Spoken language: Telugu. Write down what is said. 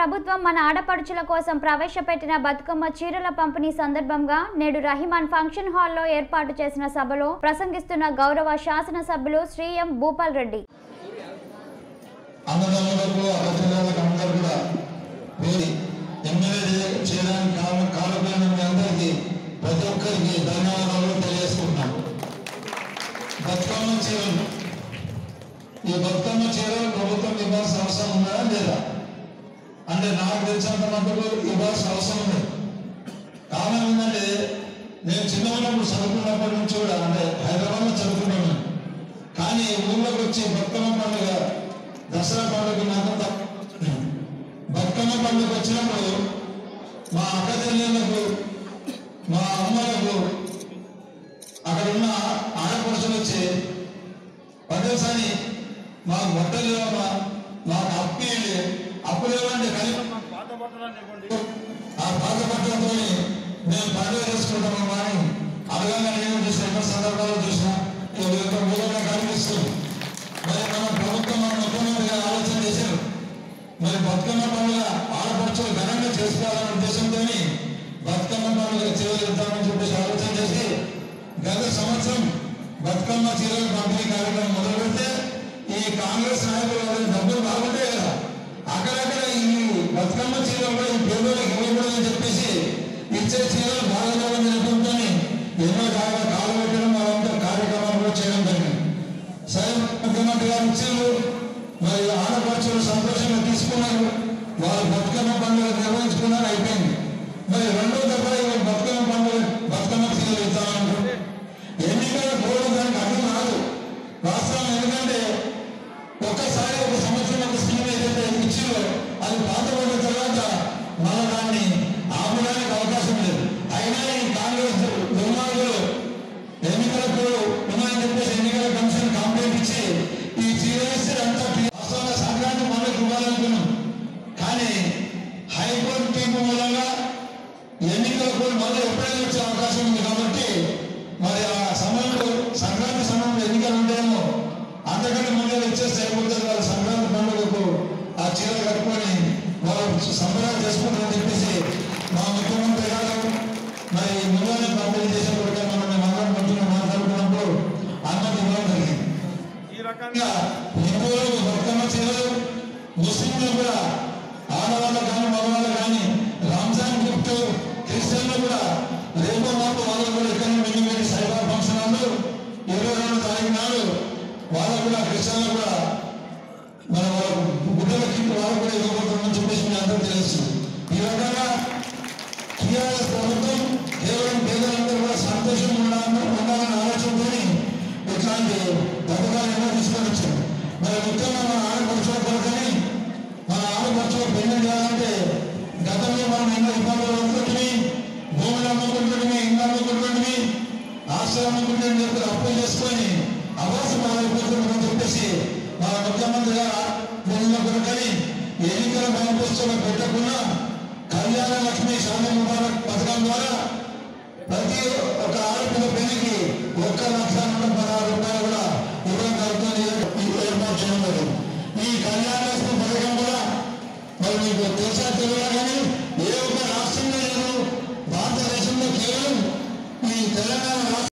ప్రభుత్వం మన ఆడపడుచుల కోసం ప్రవేశపెట్టిన బతుకమ్మ చీరల పంపిణీ సందర్భంగా నేడు రహిమాన్ ఫంక్షన్ హాల్లో ఏర్పాటు చేసిన సభలో ప్రసంగిస్తున్న గౌరవ శాసనసభ్యులు శ్రీ ఎం భూపాల్ రెడ్డి అన్నదమ్ములకు అక్కచెల్లెలకు అందరూ కూడా వేడి ఎమ్మెల్యే చేయడానికి కారణం కారణమైన మీ అందరికీ ప్రతి ఒక్కరికి ధన్యవాదాలు తెలియజేసుకుంటున్నాం బతుకమ్మ చీరలు ఈ బతుకమ్మ చీరలు ప్రభుత్వం ఇవ్వాల్సిన అవసరం ఉందా లేదా అంటే నాకు తెలిసినంత మటుకు ఇవ్వాల్సిన అవసరం ఉంది కారణం ఏంటంటే నేను చిన్నప్పుడు చదువుకున్నప్పటి నుంచి కూడా అంటే హైదరాబాద్లో చదువుకున్నాను కానీ ఊళ్ళోకి వచ్చి బతుకమ్మ పండుగ దసరా పండుగ నాకు తప్ప- బతుకమ్మ పండుగ వచ్చినప్పుడు మా అక్క చెల్లెళ్ళకు మా అమ్మలకు అక్కడ ఉన్న ఆడపడుచులు వచ్చి పదేసారి మాకు బట్టలు లేవమ్మా మాకు అప్పు ఇవ్వలే అప్పు లేవంటే కనీసం మాకు పాత బట్టలు ఇవ్వండి ఆ పాత బట్టలతో మేము పండుగ చేసుకుంటామమ్మా అని అడగంగా నేను చూసిన ఎన్నో సందర్భాలు చూసిన ఈ యొక్క మూలంగా కనిపిస్తుంది మరి మన ప్రభుత్వం మన ముఖ్యమంత్రి గారు ఆలోచన చేశారు మరి బతుకమ్మ పండుగ ఆడపడుచులు ఘనంగా చేసుకోవాలనే ఉద్దేశంతో బతుకమ్మ పండుగ చేయగలుగుతామని చెప్పేసి ఆలోచన చేసి గత సంవత్సరం బతుకమ్మ చీరలు పంపిణీ కార్యక్రమం మొదలు పెడితే ఈ కాంగ్రెస్ నాయకులు ఎవరైనా డబ్బులు బాగుంటాయి కదా అక్కడక్కడ ఈ బతుకమ్మ చీరలు కూడా ఈ పేదలకు ఇవ్వకూడదని చెప్పేసి ఇచ్చే చీరలు బాగాలేవని నెపంతో ఎన్నో జాగా కాలు పెట్టడం అదంతా కార్యక్రమాలు కూడా చేయడం జరిగింది సరే ముఖ్యమంత్రి గారు ఇచ్చారు మరి ఆడపడుచులు సంతోషంగా తీసుకున్నారు వాళ్ళు బతుకమ్మ పండుగ నిర్వహించుకున్నారు అయిపోయింది మరి రెండో దఫా ఈ బతుకమ్మ పండుగ బతుకమ్మ చీరలు ఇస్తామనుకుంటే ఎన్నికల కోడ్ దానికి అర్థం రాదు వాస్తవం ఎందుకంటే ఒక్కసారి ఒక సంవత్సరం ఒక స్కీమ్ ఏదైతే ఇచ్చిందో అది పాతపడిన తర్వాత మన దాన్ని ఆపడానికి అవకాశం లేదు అయినా ఈ కాంగ్రెస్ దుర్మార్గులు ఎన్నికలకు ఉన్నాయని చెప్పేసి ఎన్నికల కమిషన్ కంప్లైంట్ ఇచ్చి ఈ జీఎస్టీ అంతా వాస్తవంగా సంక్రాంతి పండుగ ఇవ్వాలనుకున్నాం కానీ హైకోర్టు తీర్పు మూలంగా ఎన్నికల కోడ్ మళ్ళీ ఎప్పుడైనా వచ్చే అవకాశం ఉంది కాబట్టి మరి ఆ సమయంలో సంక్రాంతి సమయంలో ఎన్నికలు ఉంటాయేమో అంతకంటే ముందే ఇచ్చేస్తే అయిపోతుంది వాళ్ళ సంక్రాంతి పండుగకు ఆ చీర కట్టుకొని వాళ్ళు సంబరాలు చేసుకుంటారని చెప్పేసి మా ముఖ్యమంత్రి గారు మరి ముందుగానే పంపిణీ చేసేప్పటికే మనం మేమందరం మంచిగా మాట్లాడుకున్నప్పుడు అనుమతి ఇవ్వడం జరిగింది ఈ రకంగా హిందువులు బతుకమ్మ చీరలు ముస్లింలు కూడా ఆడవాళ్ళు కానీ మగవాళ్ళు కానీ రంజాన్ గిఫ్ట్ క్రిస్టియన్లు కూడా రేపు మాపు వాళ్ళు కూడా ఇక్కడ నుండి వెళ్ళి సైబర్ ఫంక్షన్ హాల్లో ఇరవై రెండు తారీఖు నాడు వాళ్ళు కూడా క్రిస్టియన్లు కూడా మన వాళ్ళ గుడ్డలకి వాళ్ళు కూడా ఇవ్వబోతుందని చెప్పేసి మీ అందరూ తెలుసు ఈ రకంగా టీఆర్ఎస్ ప్రభుత్వం కేవలం పేదలందరూ కూడా సంతోషంగా ఉండాలని ఉండాలనే ఆలోచనతో ఇట్లాంటి పథకాలు ఎన్నో తీసుకొని వచ్చారు మరి ముఖ్యంగా మన ఆడపడుచుల కొరకని మన ఆడపడుచుల పెళ్లి చేయాలంటే గతంలో మనం ఎన్నో ఇబ్బందులు అనుకుంటుంది భూములు అమ్ముకుంటుంది ఇల్లు అమ్ముకుంటుంది ఆస్తులు అమ్ముకుంటుంది చెప్పి అప్పులు చేసుకొని అవాస పాలైపోతుందని చెప్పేసి మన ముఖ్యమంత్రి గారు భూముల కొరకని ఎన్నికల మేనిఫెస్టోలో పెట్టకుండా కళ్యాణ లక్ష్మి శాంతి ముబారక్ పథకం ద్వారా ప్రతి ఒక్క ఆడపిల్ల పెళ్లికి ఒక్క లక్ష నుండి పదహారు రూపాయలు కూడా ఇవ్వడం జరుగుతుంది ఈ ఏర్పాటు చేయడం జరిగింది. ఈ కళ్యాణ లక్ష్మి పథకం కూడా మరి మీకు తెలుసా తెలియదా కానీ ఏ ఒక్క రాష్ట్రంలో లేదు భారతదేశంలో కేవలం ఈ తెలంగాణ రాష్ట్రం